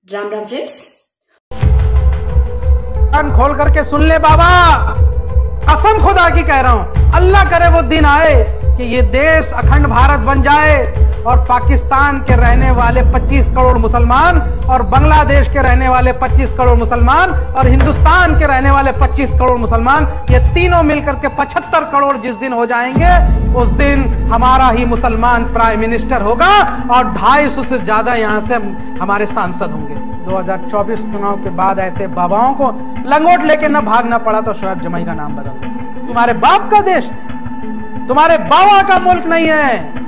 Ram Ram friends कान खोल करके सुन ले बाबा कसम खुदा की कह रहा हूं अल्लाह करे वो दिन आए कि ये देश अखंड भारत बन जाए और पाकिस्तान के रहने वाले 25 करोड़ मुसलमान और बांग्लादेश के रहने वाले 25 करोड़ मुसलमान और हिंदुस्तान के रहने वाले 25 करोड़ मुसलमान ये तीनों मिलकर के 75 करोड़ जिस दिन हो जाएंगे उस दिन हमारा ही मुसलमान प्राइम मिनिस्टर होगा और 250 से ज्यादा यहाँ से हम- हमारे सांसद होंगे 2024 चुनाव के बाद ऐसे बाबाओं को लंगोट लेके न भागना पड़ा तो शोएब जमाई का नाम बदल दो तुम्हारे बाप का देश है तुम्हारे बाबा का मुल्क नहीं है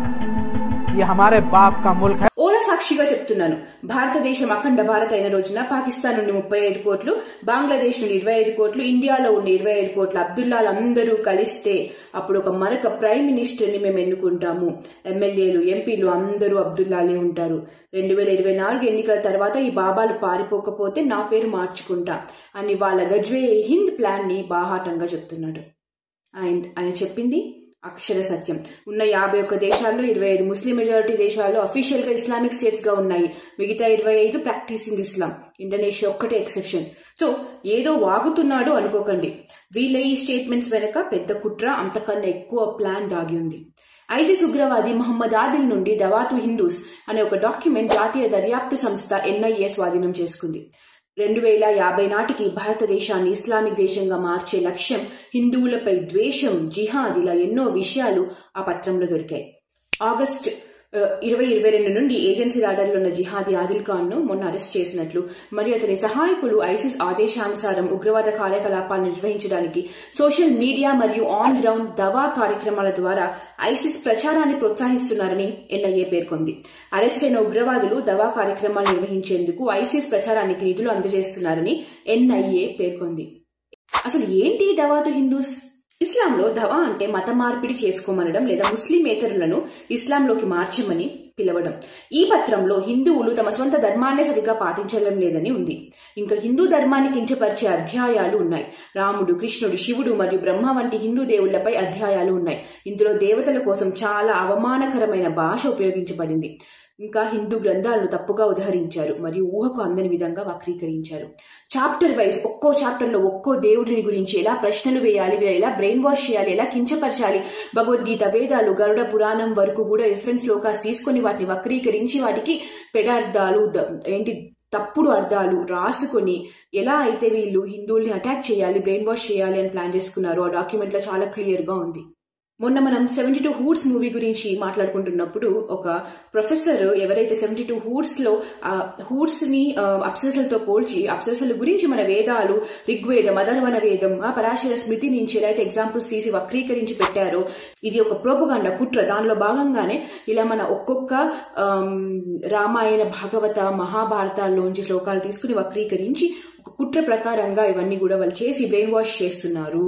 ये हमारे बाप का मुल्क है ఓలా సాక్షిగా చెప్తున్నాను భారతదేశం అఖండ భారత్ అయిన రోజున పాకిస్తాన్ నుండి ముప్పై ఐదు కోట్లు బంగ్లాదేశ్ నుండి ఇరవై ఐదు కోట్లు ఇండియాలో ఉండే ఇరవై ఐదు కోట్ల అబ్దుల్లాలు అందరూ కలిస్తే అప్పుడు ఒక మరొక ప్రైమ్ మినిస్టర్ ని మేము ఎన్నుకుంటాము ఎమ్మెల్యేలు ఎంపీలు అందరూ అబ్దుల్లాలే ఉంటారు రెండు వేల ఇరవై నాలుగు ఎన్నికల తర్వాత ఈ బాబాలు పారిపోకపోతే నా పేరు మార్చుకుంటా అని వాళ్ళ గజ్వే హింద్ ప్లాన్ ని బాహాటంగా చెప్తున్నాడు అండ్ ఆయన చెప్పింది అక్షర సత్యం ఉన్న యాభై ఒక్క దేశాల్లో ఇరవై ఐదు ముస్లిం మెజారిటీ దేశాల్లో అఫీషియల్ గా ఇస్లామిక్ స్టేట్స్ గా ఉన్నాయి మిగతా ఇరవై ఐదు ప్రాక్టీసింగ్ ఇస్లాం ఇండోనేషియా ఒక్కటే ఎక్సెప్షన్ సో ఏదో వాగుతున్నాడు అనుకోకండి వీళ్ళ ఈ స్టేట్మెంట్స్ వెనక పెద్ద కుట్ర అంతకన్నా ఎక్కువ ప్లాన్ దాగి ఉంది ఐసిస్ ఉగ్రవాది మహమ్మద్ ఆదిల్ నుండి దవాతు హిందూస్ అనే ఒక డాక్యుమెంట్ జాతీయ దర్యాప్తు సంస్థ ఎన్ఐఏ స్వాధీనం చేసుకుంది రెండు వేల యాభై నాటికి భారతదేశాన్ని ఇస్లామిక్ దేశంగా మార్చే లక్ష్యం హిందువులపై ద్వేషం జిహాద్ ఇలా ఎన్నో విషయాలు ఆ పత్రంలో దొరికాయి ఆగస్ట్ ఆ, ఇరవై ఇరవై రెండు నుండి ఏజెన్సీ రాడర్లో ఉన్న జిహాదీ ఆదిల్ ఖాన్ ను మొన్న అరెస్ట్ చేసినట్లు మరియు అతని సహాయకులు ఐసిస్ ఆదేశానుసారం ఉగ్రవాద కార్యకలాపాలు నిర్వహించడానికి సోషల్ మీడియా మరియు ఆన్ గ్రౌండ్ దవా కార్యక్రమాల ద్వారా ఐసిస్ ప్రచారాన్ని ప్రోత్సహిస్తున్నారని ఎన్ఐఏ పేర్కొంది అరెస్ట్ అయిన ఉగ్రవాదులు దవా కార్యక్రమాలు నిర్వహించేందుకు ఐసిస్ ప్రచారానికి నిధులు అందజేస్తున్నారని ఎన్ఐఏ పేర్కొంది అసలు ఏంటి దవాతు హిందూస్ ఇస్లాంలో దవా అంటే మత మార్పిడి చేసుకోమనడం లేదా ముస్లిమేతరులను ఇస్లాంలోకి మార్చమని పిలవడం ఈ పత్రంలో హిందువులు తమ సొంత ధర్మాన్నే సరిగా పాటించడం లేదని ఉంది ఇంకా హిందూ ధర్మాన్ని కించపరిచే అధ్యాయాలు ఉన్నాయి రాముడు కృష్ణుడు శివుడు మరియు బ్రహ్మ వంటి హిందూ దేవుళ్లపై అధ్యాయాలు ఉన్నాయి ఇందులో దేవతల కోసం చాలా అవమానకరమైన భాష ఉపయోగించబడింది ఇంకా హిందూ గ్రంథాలను తప్పుగా ఉదహరించారు మరియు ఊహకు అందని విధంగా వక్రీకరించారు చాప్టర్ వైజ్ ఒక్కో చాప్టర్ లో ఒక్కో దేవుడిని గురించి ఎలా ప్రశ్నలు వేయాలి వీళ్ళు ఎలా బ్రెయిన్ వాష్ చేయాలి ఎలా కించపరచాలి భగవద్గీత వేదాలు గరుడ పురాణం వరకు కూడా రిఫరెన్స్ లోకాస్ తీసుకొని వాటిని వక్రీకరించి వాటికి పెడార్థాలు ద- ఏంటి తప్పుడు అర్థాలు రాసుకొని ఎలా అయితే వీళ్ళు హిందువుల్ని అటాక్ చేయాలి బ్రెయిన్ వాష్ చేయాలి అని ప్లాన్ చేసుకున్నారో ఆ డాక్యుమెంట్ లో చాలా క్లియర్ గా ఉంది మొన్న మనం సెవెంటీ టూ హూడ్స్ మూవీ గురించి మాట్లాడుకుంటున్నప్పుడు ఒక ప్రొఫెసర్ ఎవరైతే సెవెంటీ టూ హూడ్స్ లో ఆ హూడ్స్ ని ఆ, అప్సరసలతో పోల్చి అప్సరసల గురించి మన వేదాలు ఋగ్వేదం అధర్వణ వేదం ఆ, పరాశర స్మృతి నుంచి ఎలా అయితే ఎగ్జాంపుల్స్ తీసి వక్రీకరించి పెట్టారో ఇది ఒక ప్రోపగాండ కుట్ర దానిలో భాగంగానే ఇలా మన ఒక్కొక్క ఆమ్, రామాయణ భాగవత మహాభారతాల్లోంచి శ్లోకాలు తీసుకుని వక్రీకరించి ఒక కుట్ర ప్రకారంగా ఇవన్నీ కూడా వాళ్ళు చేసి బ్రెయిన్ వాష్ చేస్తున్నారు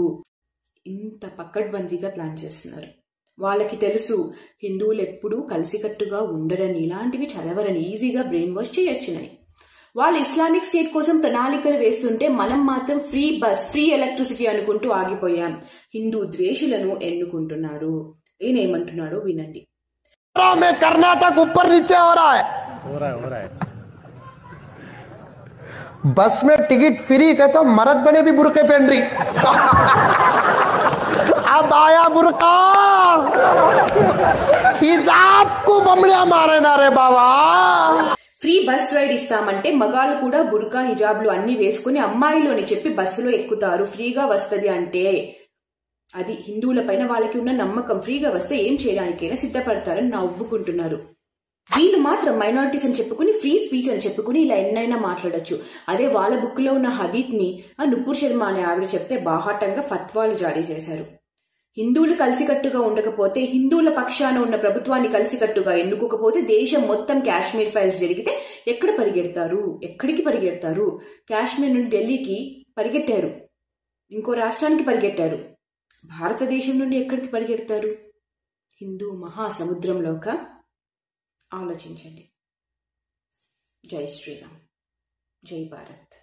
ఇంత పక్కడ్బందీగా ప్లాన్ చేస్తున్నారు వాళ్ళకి తెలుసు హిందువులు ఎప్పుడూ కలిసికట్టుగా ఉండరని ఇలాంటివి చదవరని ఈజీగా బ్రెయిన్ వాష్ చేయొచ్చునని వాళ్ళు ఇస్లామిక్ స్టేట్ కోసం ప్రణాళికలు వేస్తుంటే మనం మాత్రం ఫ్రీ బస్ ఫ్రీ ఎలక్ట్రిసిటీ అనుకుంటూ ఆగిపోయాం హిందూ ద్వేషులను ఎన్నుకుంటున్నారు ఈయనేమంటున్నాడో వినండి में कर्नाटक ऊपर नीचे हो रहा है हो रहा है हो रहा है बस में टिकट फ्री के तो मर्द बने भी बुरके पहन रही अब आया बुरका हिजाब को बमड़िया मारे ना रे बाबा ఫ్రీ బస్ రైడ్ ఇస్తామంటే మగాళ్ళు కూడా బుర్కా హిజాబ్లు అన్ని వేసుకుని అమ్మాయిలు అని చెప్పి బస్సులో ఎక్కుతారు ఫ్రీగా వస్తది అంటే అది హిందువుల పైన వాళ్ళకి ఉన్న నమ్మకం ఫ్రీగా వస్తే ఏం చేయడానికైనా సిద్ధపడతారని నవ్వుకుంటున్నారు వీళ్ళు మాత్రం మైనారిటీస్ అని చెప్పుకుని ఫ్రీ స్పీచ్ అని చెప్పుకుని ఇలా ఎన్నైనా మాట్లాడొచ్చు అదే వాళ్ళ బుక్ లో ఉన్న హదీత్ ని ఆ నుపూర్ శర్మ అనే ఆవిడ చెప్తే బాహాటంగా ఫత్వాలు జారీ చేశారు హిందువులు కలిసికట్టుగా ఉండకపోతే హిందువుల పక్షాన ఉన్న ప్రభుత్వాన్ని కలిసికట్టుగా ఎన్నుకోకపోతే దేశం మొత్తం కాశ్మీర్ ఫైల్స్ జరిగితే ఎక్కడ పరిగెడతారు ఎక్కడికి పరిగెడతారు కాశ్మీర్ నుండి ఢిల్లీకి పరిగెట్టారు ఇంకో రాష్ట్రానికి పరిగెట్టారు భారతదేశం నుండి ఎక్కడికి పరిగెడతారు హిందూ మహాసముద్రంలోక ఆలోచించండి జై శ్రీరామ్ జై భారత్